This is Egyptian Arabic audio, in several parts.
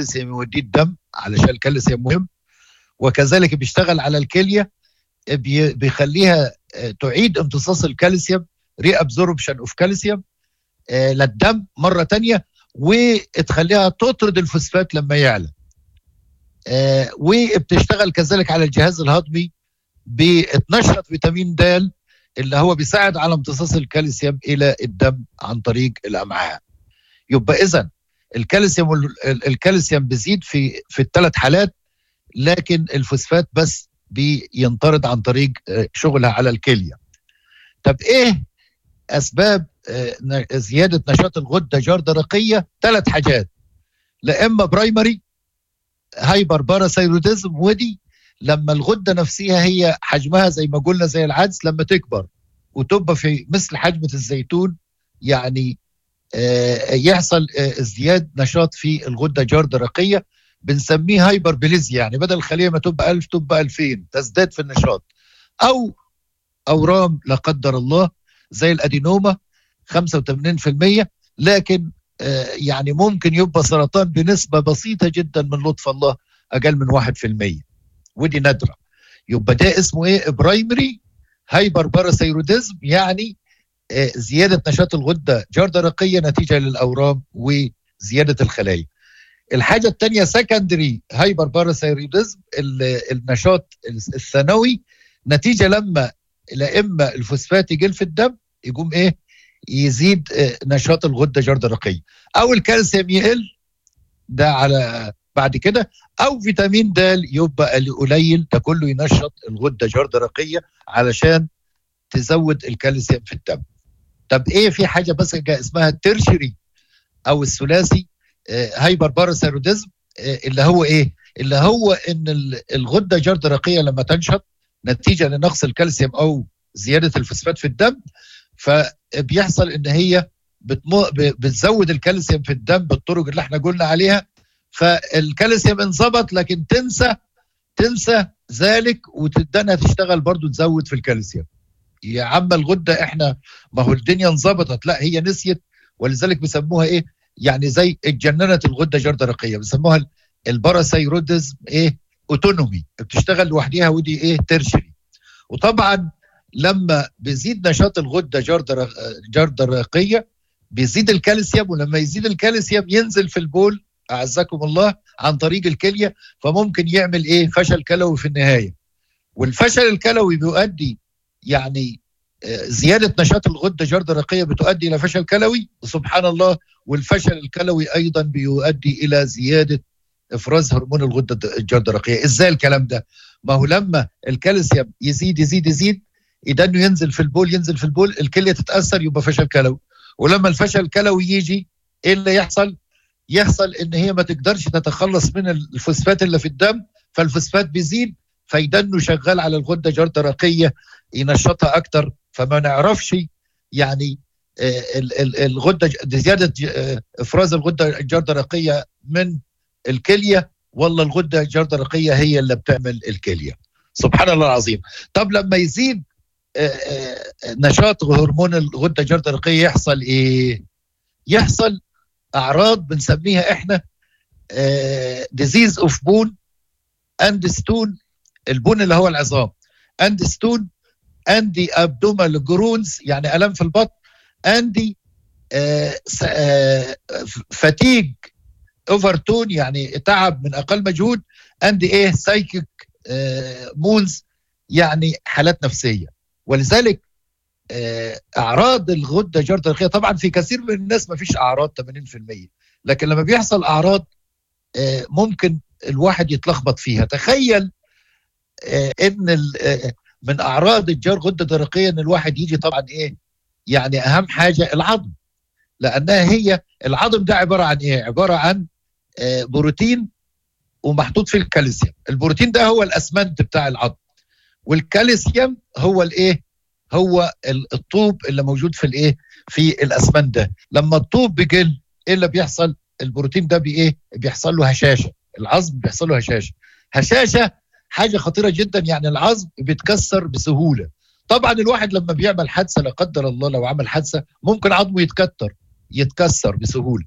الكالسيوم يوديه الدم علشان الكالسيوم مهم وكذلك بيشتغل على الكليه بيخليها تعيد امتصاص الكالسيوم ري ابزوربشن اوف كالسيوم للدم مره تانية وتخليها تطرد الفوسفات لما يعلى آه وبتشتغل كذلك على الجهاز الهضمي بتنشط فيتامين د اللي هو بيساعد على امتصاص الكالسيوم الى الدم عن طريق الامعاء يبقى اذا الكالسيوم الكالسيوم بيزيد في في الثلاث حالات لكن الفوسفات بس بينطرد عن طريق شغلها على الكليه طب ايه اسباب زياده نشاط الغده جردرقيه ثلاث حاجات لا اما برايمري هايبر باراثايروديزم ودي لما الغده نفسها هي حجمها زي ما قلنا زي العدس لما تكبر وتبقى في مثل حجمه الزيتون يعني يحصل ازدياد نشاط في الغده جردرقيه بنسميه هايبر بليزيا يعني بدل الخليه ما تبقى 1000 تبقى 2000 تزداد في النشاط او اورام لا قدر الله زي الادينوما 85% لكن يعني ممكن يبقى سرطان بنسبه بسيطه جدا من لطف الله اقل من 1% ودي نادره يبقى ده اسمه ايه برايمري هايبر باراثايروديزم يعني زياده نشاط الغده جردرقيه نتيجه للاورام وزياده الخلايا الحاجه الثانيه سكندري هايبر باراثايروديزم النشاط الثانوي نتيجه لما لا اما الفوسفات يقل في الدم يقوم ايه يزيد نشاط الغده جردرقيه او الكالسيوم يقل ده على بعد كده او فيتامين د يبقى قليل ده كله ينشط الغده جردرقيه علشان تزود الكالسيوم في الدم طب ايه في حاجه بس اسمها الترشري او الثلاثي هايبر باراثايروديزم اللي هو ايه اللي هو ان الغده جردرقيه لما تنشط نتيجه لنقص الكالسيوم او زياده الفوسفات في الدم فبيحصل ان هي بتمو... بتزود الكالسيوم في الدم بالطرق اللي احنا قلنا عليها فالكالسيوم انظبط لكن تنسى تنسى ذلك وتبدا تشتغل برضو تزود في الكالسيوم يا عم الغده احنا ما هو الدنيا انظبطت لا هي نسيت ولذلك بيسموها ايه يعني زي اتجننت الغده جردرقيه بيسموها الباراثايروديزم ايه اوتونومي بتشتغل لوحديها ودي ايه ترشري وطبعا لما بيزيد نشاط الغده جردر جردرقيه بيزيد الكالسيوم ولما يزيد الكالسيوم ينزل في البول اعزكم الله عن طريق الكليه فممكن يعمل ايه فشل كلوي في النهايه والفشل الكلوي بيؤدي يعني زياده نشاط الغده جردرقيه بتؤدي الى فشل كلوي سبحان الله والفشل الكلوي ايضا بيؤدي الى زياده افراز هرمون الغده الجردرقيه ازاي الكلام ده ما هو لما الكالسيوم يزيد يزيد يزيد اذا انه ينزل في البول ينزل في البول الكليه تتاثر يبقى فشل كلوي ولما الفشل الكلوي يجي ايه اللي يحصل يحصل ان هي ما تقدرش تتخلص من الفوسفات اللي في الدم فالفوسفات بيزيد فيدنه شغال على الغده جردرقيه ينشطها اكتر فما نعرفش يعني الغده زياده افراز الغده الجردرقيه من الكليه والله الغده الجردرقيه هي اللي بتعمل الكليه سبحان الله العظيم طب لما يزيد نشاط هرمون الغده الجردرقيه يحصل ايه يحصل اعراض بنسميها احنا ديزيز اوف بون اند ستون البون اللي هو العظام اند ستون اندي ابدومال جرونز يعني الام في البطن اندي فتيج اوفرتون يعني تعب من اقل مجهود اندي ايه سايكيك مونز يعني حالات نفسيه ولذلك اعراض الغده الجردرقيه طبعا في كثير من الناس ما فيش اعراض 80% لكن لما بيحصل اعراض ممكن الواحد يتلخبط فيها تخيل ان من اعراض الجر غده درقيه ان الواحد يجي طبعا ايه يعني اهم حاجه العظم لانها هي العظم ده عباره عن ايه عباره عن بروتين ومحطوط فيه الكالسيوم البروتين ده هو الاسمنت بتاع العظم والكالسيوم هو الايه هو الطوب اللي موجود في الايه في الاسمنت ده لما الطوب بيقل ايه اللي بيحصل البروتين ده بايه بيحصل له هشاشه العظم بيحصل له هشاشه هشاشه حاجه خطيره جدا يعني العظم بيتكسر بسهوله طبعا الواحد لما بيعمل حادثه لا قدر الله لو عمل حادثه ممكن عظمه يتكتر يتكسر بسهوله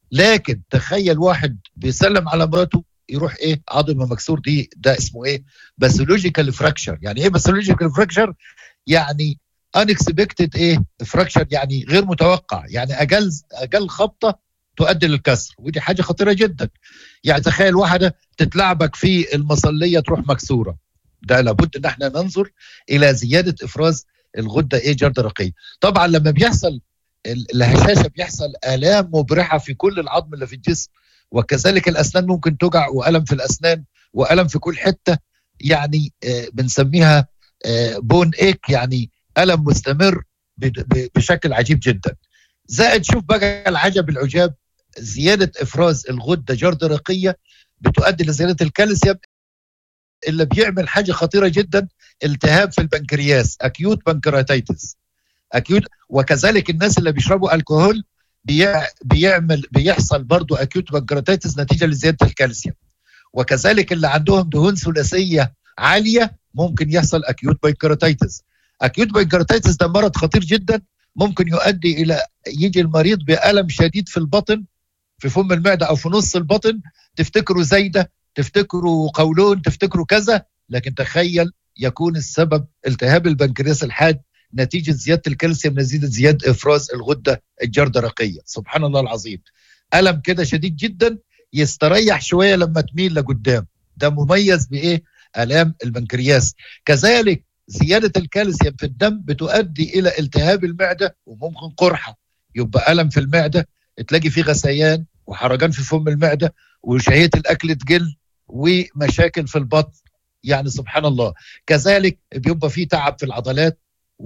لكن تخيل واحد بيسلم على مراته يروح ايه عظمه مكسور دي ده اسمه ايه باثولوجيكال فراكشر يعني ايه باثولوجيكال فراكشر يعني unexpected ايه فراكشر يعني غير متوقع يعني اقل اقل خبطه تؤدي للكسر ودي حاجه خطيره جدا يعني تخيل واحده تتلعبك في المصليه تروح مكسوره ده لابد ان احنا ننظر الى زياده افراز الغده ايه جرد رقيه طبعا لما بيحصل الهشاشه بيحصل الام مبرحه في كل العظم اللي في الجسم وكذلك الاسنان ممكن توجع والم في الاسنان والم في كل حته يعني آه بنسميها آه بون ايك يعني الم مستمر بشكل عجيب جدا زائد شوف بقى العجب العجاب زياده افراز الغده جرد رقيه بتؤدي لزياده الكالسيوم اللي بيعمل حاجه خطيره جدا التهاب في البنكرياس اكيوت بنكرياتيتس اكيوت وكذلك الناس اللي بيشربوا الكحول بيعمل بيحصل برضو اكيوت بنكرياتيتس نتيجه لزياده الكالسيوم وكذلك اللي عندهم دهون ثلاثيه عاليه ممكن يحصل اكيوت بنكرياتيتس اكيوت بنكرياتيتس ده مرض خطير جدا ممكن يؤدي الى يجي المريض بالم شديد في البطن في فم المعده او في نص البطن تفتكروا زايده تفتكروا قولون تفتكروا كذا لكن تخيل يكون السبب التهاب البنكرياس الحاد نتيجه زياده الكالسيوم نتيجه زياده افراز الغده الجردرقيه سبحان الله العظيم الم كده شديد جدا يستريح شويه لما تميل لقدام ده مميز بايه الام البنكرياس كذلك زياده الكالسيوم في الدم بتؤدي الى التهاب المعده وممكن قرحه يبقى الم في المعده تلاقي فيه غثيان وحرجان في فم المعده وشهيه الاكل تقل ومشاكل في البطن يعني سبحان الله كذلك بيبقى فيه تعب في العضلات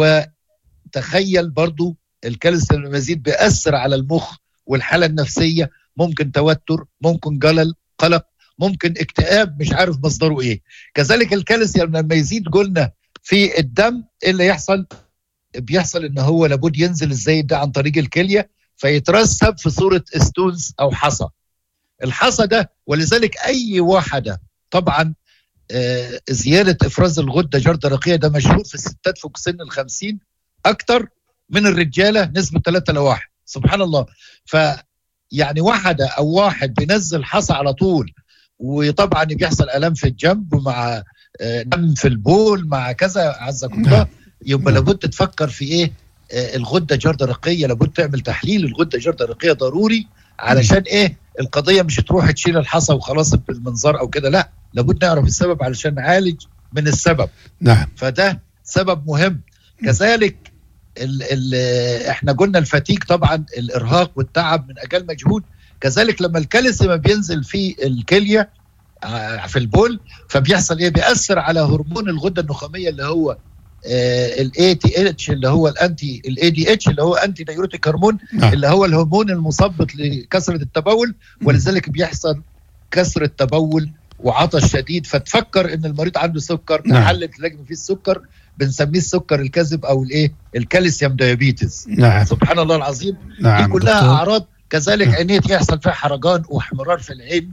وتخيل برضو الكالسيوم المزيد بيأثر على المخ والحالة النفسية ممكن توتر ممكن جلل قلق ممكن اكتئاب مش عارف مصدره ايه كذلك الكالسيوم لما يزيد قلنا في الدم ايه اللي يحصل بيحصل ان هو لابد ينزل الزايد ده عن طريق الكليه فيترسب في صوره ستونز او حصى الحصى ده ولذلك اي واحده طبعا آه زياده افراز الغده جرد رقيه ده مشهور في الستات فوق سن ال 50 اكتر من الرجاله نسبه 3 ل 1 سبحان الله ف يعني واحده او واحد بينزل حصى على طول وطبعا بيحصل الام في الجنب مع دم في البول مع كذا عزك الله يبقى لابد تفكر في ايه آه الغده جرده رقيه لابد تعمل تحليل الغده جرده رقيه ضروري علشان ايه القضيه مش تروح تشيل الحصى وخلاص بالمنظار او كده لا لابد نعرف السبب علشان نعالج من السبب نعم فده سبب مهم كذلك ال ال احنا قلنا الفتيك طبعا الارهاق والتعب من اجل مجهود كذلك لما الكالسيوم بينزل في الكليه في البول فبيحصل ايه بيأثر على هرمون الغده النخاميه اللي هو الاي تي اتش اللي هو الانتي الاي دي اتش اللي هو انتي دايوريتيك هرمون نعم. اللي هو الهرمون المثبط لكثره التبول ولذلك بيحصل كسر التبول وعطش شديد فتفكر ان المريض عنده سكر نعم. تحلل تلاقي فيه السكر بنسميه السكر الكذب او الايه الكالسيوم دايابيتس نعم سبحان الله العظيم نعم دي كلها دكتور. اعراض كذلك عينيه يحصل فيها حرجان واحمرار في العين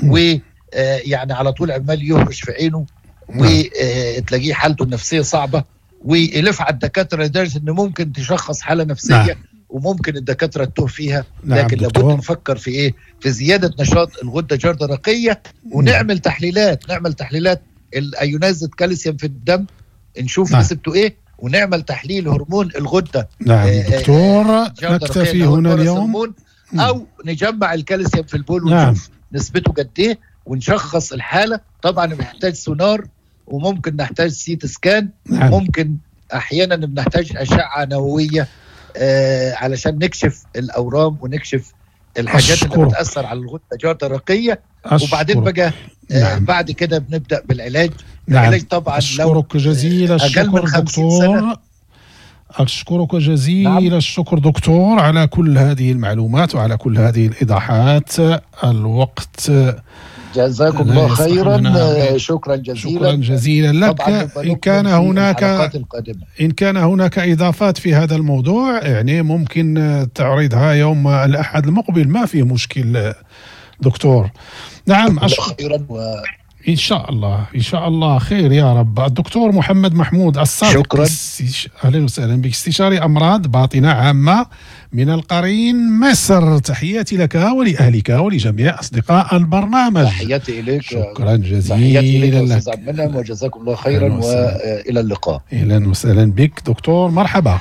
ويعني على طول عمال يهرش في عينه وتلاقيه حالته النفسيه صعبه ويلف على الدكاتره لدرجه ان ممكن تشخص حاله نفسيه نعم. وممكن الدكاتره تتوه فيها نعم لكن لابد دكتور نفكر في ايه؟ في زياده نشاط الغده جرده رقيه ونعمل تحليلات نعمل تحليلات الايونايزد كالسيوم في الدم نشوف نعم. نسبته ايه ونعمل تحليل هرمون الغده نعم آه، دكتور جرده رقية نكتفي اللي هو هنا اليوم الهرمون، او نجمع الكالسيوم في البول نعم. ونشوف نسبته قد ايه ونشخص الحاله طبعا بنحتاج سونار وممكن نحتاج سيت سكان نعم ممكن احيانا بنحتاج اشعه نوويه آه علشان نكشف الاورام ونكشف الحاجات اللي أشكرك. بتاثر على الغده الجرده الرقيه وبعدين أشكرك. بقى آه نعم. بعد كده بنبدا بالعلاج نعم العلاج طبعا لو أشكرك جزيل أقل الشكر من 50 دكتور سنة. أشكرك جزيل نعم. الشكر دكتور على كل هذه المعلومات وعلى كل هذه الإيضاحات الوقت جزاكم لا الله يسمح خيرا لنا. آه شكرا جزيلا شكرا جزيلا لك طبعا نبقى إن كان نكمل في هناك الحلقات القادمه إن كان هناك إضافات في هذا الموضوع يعني ممكن آه، تعرضها يوم الأحد المقبل ما في مشكل آه، دكتور نعم الله أشكر خيرا و... ان شاء الله ان شاء الله خير يا رب الدكتور محمد محمود الصادق شكرا استش... اهلا وسهلا بك استشاري امراض باطنه عامه من القرين مصر تحياتي لك ولاهلك ولجميع اصدقاء البرنامج تحياتي اليك شكرا تحياتي جزيلا اليك لك استاذ عبد المنعم وجزاكم الله خيرا أهلا وسهلا. والى اللقاء اهلا وسهلا بك دكتور مرحبا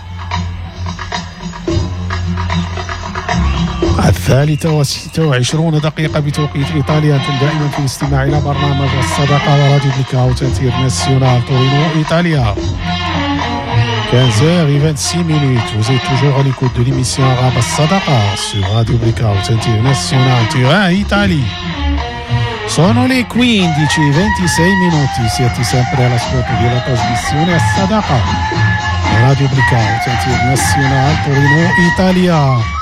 الثالثة وستة وعشرون دقيقة بتوقيت إيطاليا أنتم دائما في الاستماع إلى برنامج الصداقة وراديو بليكاوت انترناسيونال تورينو إيطاليا 15h26 minutes. Vous êtes toujours à l'écoute de l'émission Arabe Sadaqa sur Radio Blackout International Turin, Italie. Sono le 15.26 minuti, siete sempre all'ascolto della trasmissione Sadaqa. Radio Blackout International Torino, Italia.